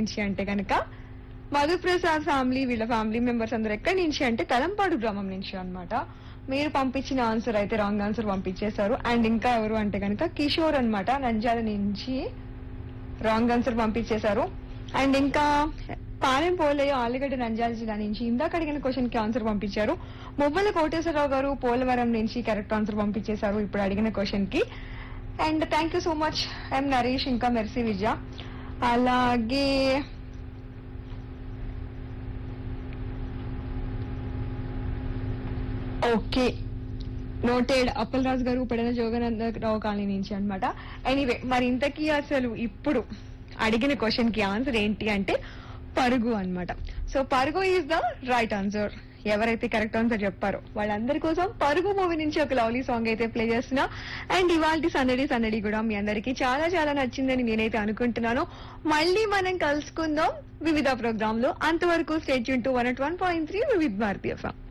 నుంచి అంటే కనుక మధుప్రసాద్ ఫ్యామిలీ వీళ్ళ ఫ్యామిలీ మెంబర్స్ అందరు ఎక్కడి నుంచి అంటే తలంపాడు గ్రామం నుంచి అన్నమాట మీరు పంపించిన ఆన్సర్ అయితే రాంగ్ ఆన్సర్ పంపించేశారు అండ్ ఇంకా ఎవరు అంటే కనుక కిషోర్ అన్నమాట నంద్యాల నుంచి రాంగ్ ఆన్సర్ పంపించేశారు అండ్ ఇంకా పాలెం పోలయ్య ఆలుగడ్డ నంద్యాల జిల్లా నుంచి ఇందాక అడిగిన క్వశ్చన్ కి ఆన్సర్ పంపించారు మువ్వల కోటేశ్వరరావు గారు పోలవరం నుంచి కరెక్ట్ ఆన్సర్ పంపించేశారు ఇప్పుడు అడిగిన క్వశ్చన్ కి and thank you so much M Naresh ఇంకా మెర్సీ విజయ అలాగే ఓకే నోటెడ్ అప్పలరాజు గారు పెడన జోగనందరావు కాలనీ నుంచి అన్నమాట ఎనీవే మరి ఇంతకీ అసలు ఇప్పుడు అడిగిన క్వశ్చన్ కి ఆన్సర్ ఏంటి అంటే పరుగు అన్నమాట so Parugu is the right answer ఎవరైతే కరెక్ట్ ఆన్సర్ చెప్పారో వాళ్ళందరి కోసం పరుగు మూవీ నుంచి ఒక లవ్లీ సాంగ్ అయితే ప్లే చేస్తున్నా అండ్ ఇవాళ సందడి సందడి కూడా మీ అందరికి చాలా చాలా నచ్చిందని నేనైతే అనుకుంటున్నాను మళ్ళీ మనం కలుసుకుందాం వివిధ ప్రోగ్రామ్ లో అంతవరకు స్టేట్ యూన్ to one one point three వివిధ భారతీయ